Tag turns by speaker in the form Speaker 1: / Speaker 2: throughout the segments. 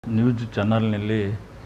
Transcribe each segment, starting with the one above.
Speaker 1: news ಚಾನಲ್ನಲ್ಲಿ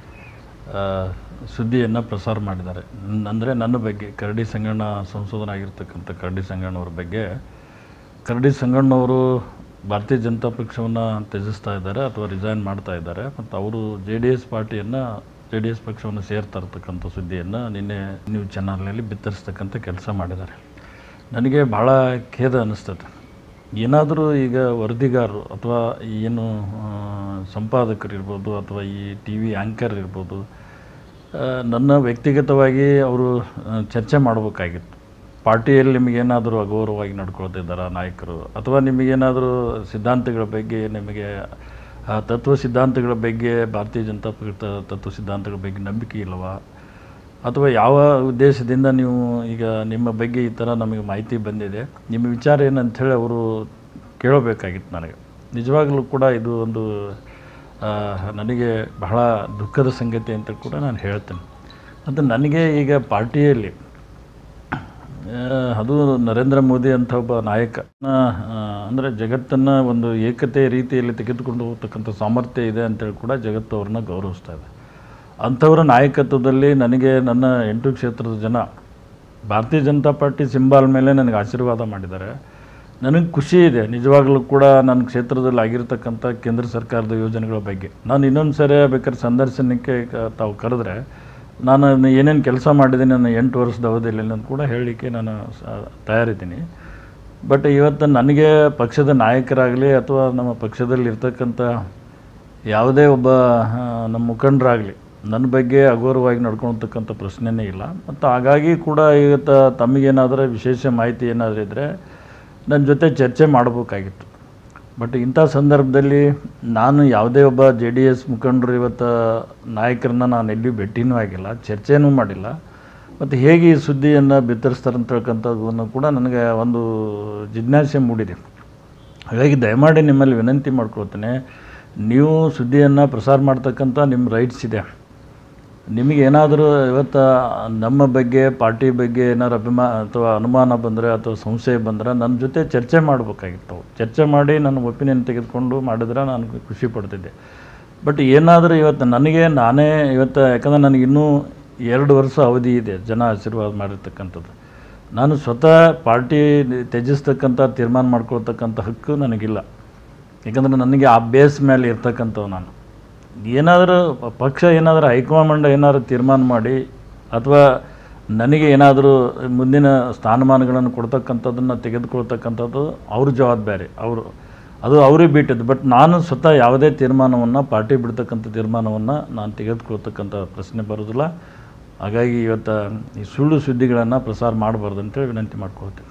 Speaker 1: ಸುದ್ದಿಯನ್ನು ಪ್ರಸಾರ ಮಾಡಿದ್ದಾರೆ ಅಂದರೆ ನನ್ನ ಬಗ್ಗೆ ಕರಡಿ ಸಂಗಣ್ಣ ಸಂಶೋಧನಾಗಿರ್ತಕ್ಕಂಥ ಕರಡಿ ಸಂಗಣ್ಣವ್ರ ಬಗ್ಗೆ ಕರಡಿ ಸಂಗಣ್ಣವರು ಭಾರತೀಯ ಜನತಾ ಪಕ್ಷವನ್ನು ತ್ಯಜಿಸ್ತಾ ಇದ್ದಾರೆ ಅಥವಾ ರಿಸೈನ್ ಮಾಡ್ತಾ ಇದ್ದಾರೆ ಮತ್ತು ಅವರು ಜೆ ಡಿ ಎಸ್ ಪಾರ್ಟಿಯನ್ನು ಜೆ ಡಿ ಎಸ್ ಪಕ್ಷವನ್ನು ಸೇರ್ತಾ ಇರ್ತಕ್ಕಂಥ ಸುದ್ದಿಯನ್ನು ನಿನ್ನೆ ನ್ಯೂಸ್ ಚಾನಲ್ನಲ್ಲಿ ಬಿತ್ತರಿಸ್ತಕ್ಕಂಥ ಕೆಲಸ ಮಾಡಿದ್ದಾರೆ ನನಗೆ ಭಾಳ ಖೇದ ಅನ್ನಿಸ್ತದೆ ಏನಾದರೂ ಈಗ ವರದಿಗಾರರು ಅಥವಾ ಏನು ಆ, ಸಂಪಾದಕರು ಇರ್ಬೋದು ಅಥವಾ ಈ ಟಿ ವಿ ಆ್ಯಂಕರ್ ಇರ್ಬೋದು ಆ, ನನ್ನ ವ್ಯಕ್ತಿಗತವಾಗಿ ಅವರು ಆ, ಚರ್ಚೆ ಮಾಡಬೇಕಾಗಿತ್ತು ಪಾರ್ಟಿಯಲ್ಲಿ ನಿಮಗೇನಾದರೂ ಅಗೌರವವಾಗಿ ನಡ್ಕೊಳ್ತಿದ್ದಾರಾ ನಾಯಕರು ಅಥವಾ ನಿಮಗೇನಾದರೂ ಸಿದ್ಧಾಂತಗಳ ಬಗ್ಗೆ ನಿಮಗೆ ಆ, ತತ್ವ ಸಿದ್ಧಾಂತಗಳ ಬಗ್ಗೆ ಭಾರತೀಯ ಜನತಾ ಪಕ್ಷ ತತ್ವ ಸಿದ್ಧಾಂತಗಳ ಬಗ್ಗೆ ನಂಬಿಕೆ ಇಲ್ಲವಾ ಅಥವಾ ಯಾವ ಉದ್ದೇಶದಿಂದ ನೀವು ಈಗ ನಿಮ್ಮ ಬಗ್ಗೆ ಈ ಥರ ನಮಗೆ ಮಾಹಿತಿ ಬಂದಿದೆ ನಿಮ್ಮ ವಿಚಾರ ಏನಂಥೇಳಿ ಅವರು ಕೇಳಬೇಕಾಗಿತ್ತು ನನಗೆ ನಿಜವಾಗಲೂ ಕೂಡ ಇದು ಒಂದು ಆ, ನನಗೆ ಬಹಳ ದುಃಖದ ಸಂಗತಿ ಅಂತ ಕೂಡ ನಾನು ಹೇಳ್ತೇನೆ ಮತ್ತು ನನಗೆ ಈಗ ಪಾರ್ಟಿಯಲ್ಲಿ ಆ, ಅದು ನರೇಂದ್ರ ಮೋದಿ ಅಂತ ಒಬ್ಬ ನಾಯಕ ಅಂದರೆ ಜಗತ್ತನ್ನು ಒಂದು ಏಕತೆ ರೀತಿಯಲ್ಲಿ ತೆಗೆದುಕೊಂಡು ಹೋಗ್ತಕ್ಕಂಥ ಸಾಮರ್ಥ್ಯ ಇದೆ ಅಂತೇಳಿ ಕೂಡ ಜಗತ್ತು ಅವ್ರನ್ನ ಗೌರವಿಸ್ತಾ ಇದೆ ಅಂಥವರ ನಾಯಕತ್ವದಲ್ಲಿ ನನಗೆ ನನ್ನ ಎಂಟು ಕ್ಷೇತ್ರದ ಜನ ಭಾರತೀಯ ಜನತಾ ಪಾರ್ಟಿ ಸಿಂಬಾಲ್ ಮೇಲೆ ನನಗೆ ಆಶೀರ್ವಾದ ಮಾಡಿದ್ದಾರೆ ನನಗೆ ಖುಷಿ ಇದೆ ನಿಜವಾಗ್ಲೂ ಕೂಡ ನನ್ನ ಕ್ಷೇತ್ರದಲ್ಲಿ ಆಗಿರ್ತಕ್ಕಂಥ ಕೇಂದ್ರ ಸರ್ಕಾರದ ಯೋಜನೆಗಳ ಬಗ್ಗೆ ನಾನು ಇನ್ನೊಂದು ಸರಿ ಬೇಕಾದ್ರೆ ಸಂದರ್ಶನಕ್ಕೆ ಕ- ತಾವು ಕರೆದ್ರೆ ನಾನು ಏನೇನು ಕೆಲಸ ಮಾಡಿದ್ದೀನಿ ನನ್ನ ಎಂಟು ವರ್ಷದ ಅವಧಿಯಲ್ಲಿ ಅಂತ ಕೂಡ ಹೇಳಲಿಕ್ಕೆ ನಾನು ಸ- ತಯಾರಿದ್ದೀನಿ ಬಟ್ ಇವತ್ತು ನನಗೆ ಪಕ್ಷದ ನಾಯಕರಾಗಲಿ ಅಥವಾ ನಮ್ಮ ಪಕ್ಷದಲ್ಲಿ ಇರ್ತಕ್ಕಂಥ ಯಾವುದೇ ಒಬ್ಬ ಆ, ನಮ್ಮ ಮುಖಂಡರಾಗಲಿ ನನ್ನ ಬಗ್ಗೆ ಅಗೌರವವಾಗಿ ನಡ್ಕೊಳ್ತಕ್ಕಂಥ ಪ್ರಶ್ನೆನೇ ಇಲ್ಲ ಮತ್ತು ಹಾಗಾಗಿ ಕೂಡ ಇವತ್ತು ತಮಗೇನಾದರೂ ವಿಶೇಷ ಮಾಹಿತಿ ಏನಾದರೂ ಇದ್ದರೆ ನನ್ನ ಜೊತೆ ಚರ್ಚೆ ಮಾಡಬೇಕಾಗಿತ್ತು ಬಟ್ ಇಂಥ ಸಂದರ್ಭದಲ್ಲಿ ನಾನು ಯಾವುದೇ ಒಬ್ಬ ಜೆ ಡಿ ಎಸ್ ಮುಖಂಡರು ಇವತ್ತು ನಾಯಕರನ್ನ ನಾನು ಎಲ್ಲಿಯೂ ಭೇಟಿನೂ ಆಗಿಲ್ಲ ಚರ್ಚೆನೂ ಮಾಡಿಲ್ಲ ಮತ್ತು ಹೇಗೆ ಈ ಸುದ್ದಿಯನ್ನು ಬಿತ್ತರಿಸ್ತಾರೆ ಅಂತಕ್ಕಂಥದ್ದನ್ನು ಕೂಡ ನನಗೆ ಒಂದು ಜಿಜ್ಞಾಸೆ ಮೂಡಿದೆ ಹಾಗಾಗಿ ದಯಮಾಡಿ ನಿಮ್ಮಲ್ಲಿ ವಿನಂತಿ ಮಾಡ್ಕೊಳ್ತೇನೆ ನೀವು ಸುದ್ದಿಯನ್ನು ಪ್ರಸಾರ ಮಾಡ್ತಕ್ಕಂಥ ನಿಮ್ಮ ರೈಟ್ಸ್ ಇದೆ ನಿಮಗೇನಾದರೂ ಇವತ್ತು ನಮ್ಮ ಬಗ್ಗೆ ಪಾರ್ಟಿ ಬಗ್ಗೆ ಏನಾದ್ರು ಅಭಿಮಾ ಅಥವಾ ಅನುಮಾನ ಬಂದರೆ ಅಥವಾ ಸಂಶಯ ಬಂದರೆ ನನ್ನ ಜೊತೆ ಚರ್ಚೆ ಮಾಡಬೇಕಾಗಿತ್ತು ಚರ್ಚೆ ಮಾಡಿ ನನ್ನ ಒಪಿನಿಯನ್ ತೆಗೆದುಕೊಂಡು ಮಾಡಿದ್ರೆ ನಾನು ಖುಷಿ ಪಡ್ತಿದ್ದೆ ಬಟ್ ಏನಾದರೂ ಇವತ್ತು ನನಗೆ ನಾನೇ ಇವತ್ತು ಯಾಕಂದರೆ ನನಗೆ ಇನ್ನೂ ಎರಡು ವರ್ಷ ಅವಧಿ ಇದೆ ಜನ ಆಶೀರ್ವಾದ ಮಾಡಿರ್ತಕ್ಕಂಥದ್ದು ನಾನು ಸ್ವತಃ ಪಾರ್ಟಿ ತ್ಯಜಿಸ್ತಕ್ಕಂಥ ತೀರ್ಮಾನ ಮಾಡ್ಕೊಳ್ತಕ್ಕಂಥ ಹಕ್ಕು ನನಗಿಲ್ಲ ಯಾಕಂದರೆ ನನಗೆ ಆ ಬೇಸ್ ಮೇಲೆ ಇರ್ತಕ್ಕಂಥವು ನಾನು ಏನಾದರೂ ಪ- ಪಕ್ಷ ಏನಾದರೂ ಹೈಕಮಾಂಡ್ ಏನಾದರೂ ತೀರ್ಮಾನ ಮಾಡಿ ಅಥವಾ ನನಗೆ ಏನಾದರೂ ಮುಂದಿನ ಸ್ಥಾನಮಾನಗಳನ್ನು ಕೊಡ್ತಕ್ಕಂಥದ್ದನ್ನು ತೆಗೆದುಕೊಳ್ತಕ್ಕಂಥದ್ದು ಅವ್ರ ಜವಾಬ್ದಾರಿ ಅವರು ಅದು ಅವ್ರಿಗೆ ಬಿಟ್ಟಿದ್ದು ಬಟ್ ನಾನು ಸ್ವತಃ ಯಾವುದೇ ತೀರ್ಮಾನವನ್ನು ಪಾರ್ಟಿ ಬಿಡ್ತಕ್ಕಂಥ ತೀರ್ಮಾನವನ್ನು ನಾನು ತೆಗೆದುಕೊಳ್ತಕ್ಕಂಥ ಪ್ರಶ್ನೆ ಬರೋದಿಲ್ಲ ಹಾಗಾಗಿ ಇವತ್ತು ಈ ಸುಳ್ಳು ಸುದ್ದಿಗಳನ್ನು ಪ್ರಸಾರ ಮಾಡಬಾರ್ದು ಅಂತೇಳಿ ವಿನಂತಿ ಮಾಡ್ಕೊಳ್ತೀನಿ